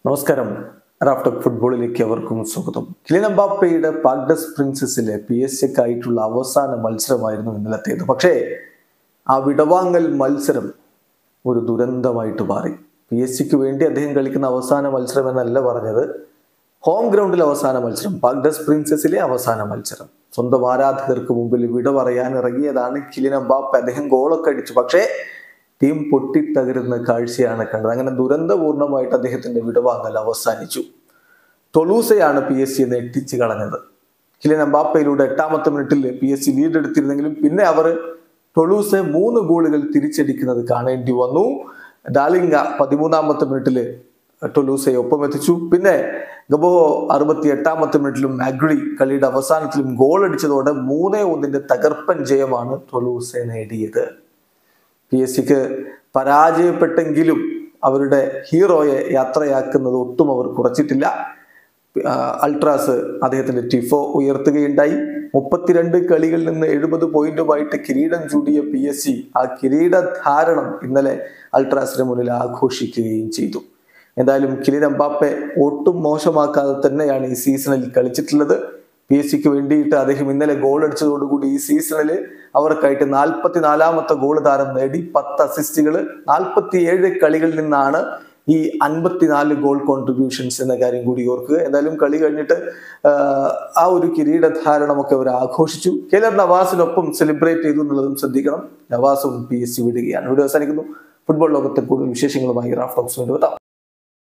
നമസ്കാരം റാഫ്റ്റർ ഫുട്ബോളിലേക്ക് അവർക്കും സ്വാഗതം കിലിൻ എംബാപ്പയുടെ പാഗ്ഡസ് പ്രിൻസസിലെ പി എസ് സിക്കായിട്ടുള്ള അവസാന മത്സരമായിരുന്നു ഇന്നലത്തേത് പക്ഷേ ആ വിടവാങ്ങൽ മത്സരം ഒരു ദുരന്തമായിട്ട് മാറി പി എസ് സിക്ക് വേണ്ടി അദ്ദേഹം കളിക്കുന്ന അവസാന മത്സരം എന്നല്ല പറഞ്ഞത് ഹോം ഗ്രൗണ്ടിൽ അവസാന മത്സരം പാഗ്ഡസ് പ്രിൻസസിലെ അവസാന മത്സരം സ്വന്തം ആരാധകർക്ക് മുമ്പിൽ വിട പറയാൻ ഇറങ്ങിയതാണ് കിലിൻ എംബാപ്പ അദ്ദേഹം ഗോളൊക്കെ അടിച്ചു പക്ഷേ ടീം പൊട്ടിത്തകരുന്ന കാഴ്ചയാണ് കണ്ടത് അങ്ങനെ ദുരന്തപൂർണമായിട്ട് അദ്ദേഹത്തിന്റെ വിടവാങ്ങൽ അവസാനിച്ചു ടൊലൂസയാണ് പി എസ് സി നെട്ടിച്ച് കളഞ്ഞത് കിലിൻ എംബാപ്പയിലൂടെ എട്ടാമത്തെ മിനിറ്റിൽ പി എസ് സി ലീഡ് എടുത്തിരുന്നെങ്കിലും പിന്നെ അവർ ടൊലൂസെ മൂന്ന് ഗോളുകൾ തിരിച്ചടിക്കുന്നത് കാണേണ്ടി വന്നു ഡാലിംഗ പതിമൂന്നാമത്തെ മിനിറ്റില് ടൊലൂസയെ ഒപ്പം എത്തിച്ചു പിന്നെ ഗബോ അറുപത്തി എട്ടാമത്തെ മിനിറ്റിലും മാഗ്രി കളിയുടെ അവസാനത്തിലും ഗോൾ അടിച്ചതോടെ മൂന്നേ ഒന്നിന്റെ തകർപ്പൻ ജയമാണ് ടൊലൂസെ നേടിയത് പി എസ് സിക്ക് പരാജയപ്പെട്ടെങ്കിലും അവരുടെ ഹീറോയെ യാത്രയാക്കുന്നത് ഒട്ടും അവർ കുറച്ചിട്ടില്ല ആ, അൾട്രാസ് അദ്ദേഹത്തിന്റെ ടിഫോ ഉയർത്തുകയുണ്ടായി മുപ്പത്തിരണ്ട് കളികളിൽ നിന്ന് എഴുപത് പോയിന്റുമായിട്ട് കിരീടം ചൂടിയ പി എസ് സി ആ കിരീടധാരണം ഇന്നലെ അൾട്രാസിന് മുന്നിൽ ആഘോഷിക്കുകയും ചെയ്തു എന്തായാലും കിലിൻ എംബാപ്പെ ഒട്ടും മോശമാക്കാതെ തന്നെയാണ് ഈ സീസണിൽ കളിച്ചിട്ടുള്ളത് പി എസ് സിക്ക് വേണ്ടിയിട്ട് അദ്ദേഹം ഇന്നലെ ഗോൾ അടിച്ചതോടുകൂടി ഈ സീസണിൽ അവർക്കായിട്ട് നാൽപ്പത്തിനാലാമത്തെ ഗോൾ താരം നേടി പത്ത് അസിസ്റ്റുകൾ നാൽപ്പത്തി ഏഴ് കളികളിൽ നിന്നാണ് ഈ അൻപത്തിനാല് ഗോൾ കോൺട്രിബ്യൂഷൻസ് എന്ന കാര്യം കൂടി ഓർക്കുക എന്തായാലും കളി കഴിഞ്ഞിട്ട് ആഹ്, ആ ഒരു കിരീടധാരണമൊക്കെ അവർ ആഘോഷിച്ചു കെലർ നവാസിനൊപ്പം സെലിബ്രേറ്റ് ചെയ്തു എന്നുള്ളതും ശ്രദ്ധിക്കണം നവാസും പി എസ് സി വിടുകയാണ് ഇവിടെ അവസാനിക്കുന്നു ഫുട്ബോൾ ലോകത്തെ കൂടുതൽ വിശേഷങ്ങളുമായി റാഫ്റ്റ് ഹൗസ് കൊണ്ടുവരാം